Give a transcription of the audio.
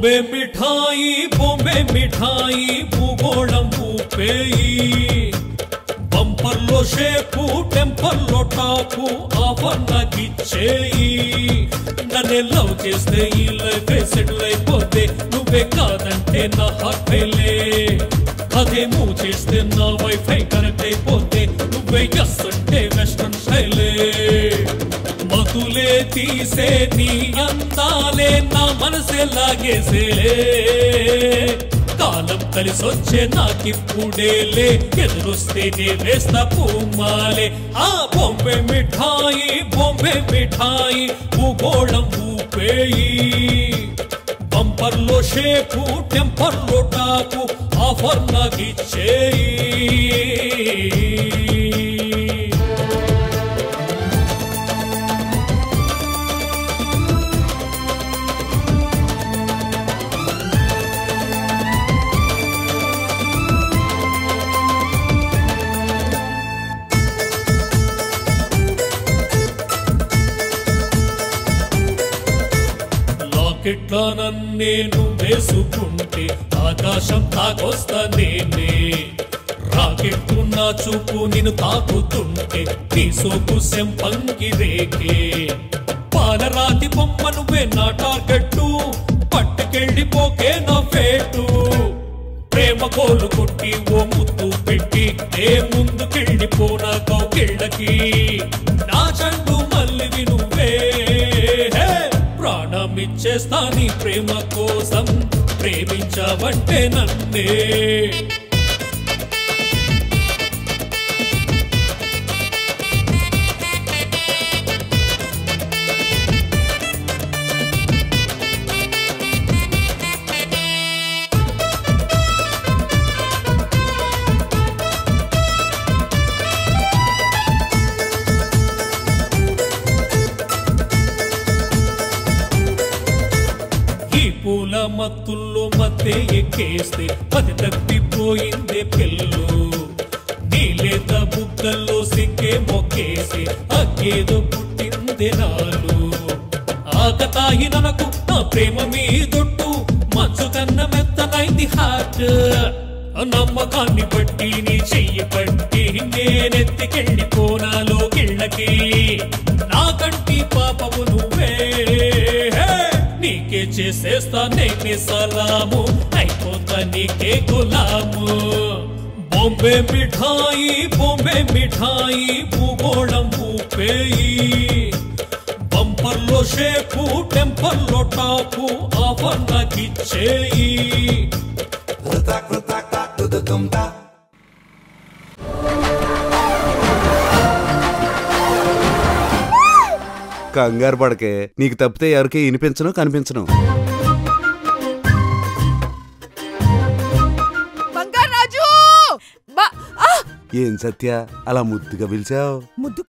బొంబే మిఠాయి బొంబే మిఠాయి భూగోళం ఊపేయి బంపర్లో షేపు టెంపర్లో టాపు ఆఫర్ నాకిచ్చేయి నన్నే లవ్ చేస్తే ఈ లైఫ్ సెటిల్ అయిపోతే నువ్వే కాదంటే నా హార్ట్ ఫెయిలే అదే మూవ్ చేస్తే నా వైఫై కనెక్ట్ అయిపోతే నువ్వే ఎస్ అంటే వెస్ట్రన్ స్టైలే మతులే తీసే నీ అందాలే నా మనసే లాగేసేలే కాలం కలిసొచ్చే నాకిప్పుడేలే ఎదురొస్తేనే వేస్తా పూమాలే ఆ బొంబే మిఠాయి బొంబే మిఠాయి భూగోళం ఊపేయి బంపర్లో షేపు టెంపర్లో టాపు ఆఫర్ నాకిచ్చేయి లాకెట్లా నన్నేను వేసుకుంటే ఆకాశం తాకొస్తా నేనే రాకెట్ నా చూపు నిన్ను తాకుతుంటే నీ సోకు సెంపంగి రేకే పాలరాతి బొమ్మ నువ్వే నా టార్గెట్ పట్టుకెళ్ళిపోకే నా ఫేటు ప్రేమ కోలు కొట్టి ఓ ముద్దు పెట్టి ఏ ముందుకెళ్ళిపోనా కౌకిళ్ళకి నా చండు మల్లివి నువ్వే హే! ప్రాణమిచ్చేస్తా నీ ప్రేమ కోసం ప్రేమించావంటే నన్నే ఈ పూల మత్తుల్లో మధ్య ఎక్కేస్తే పది తప్పిపోయిందే పిల్లు నీలేత బుగ్గల్లో సిగ్గే మొక్కేసి అగ్గేదో పుట్టింది నాలు ఆకతాయి ననకు నా ప్రేమ మీదొట్టు మంచు కన్న మెత్తనైంది హార్ట్ నమ్మకాన్ని బట్టి నీ చెయ్యి పట్టి నేనెత్తికెళ్ళిపోనాలో కిళ్ళకి నా కంటి పాపము నువ్వే హే! నీకే చేసేస్తా నేనే సలాము అయిపోతా నీకే గులాము బొంబే మిఠాయి బొంబే మిఠాయి భూగోళం ఊపేయి బంపర్లో షేపు టెంపర్లో టాపు ఆఫర్ నాకిచ్చేయి Rutak, rutak, tak, du du dum da. కంగారు పడకే నీకు తప్పితే ఎవరికి వినిపించను కనిపించను బంగారాజు బా ఆ! ఏం సత్య అలా ముద్దుగా పిలిచావు ముద్దు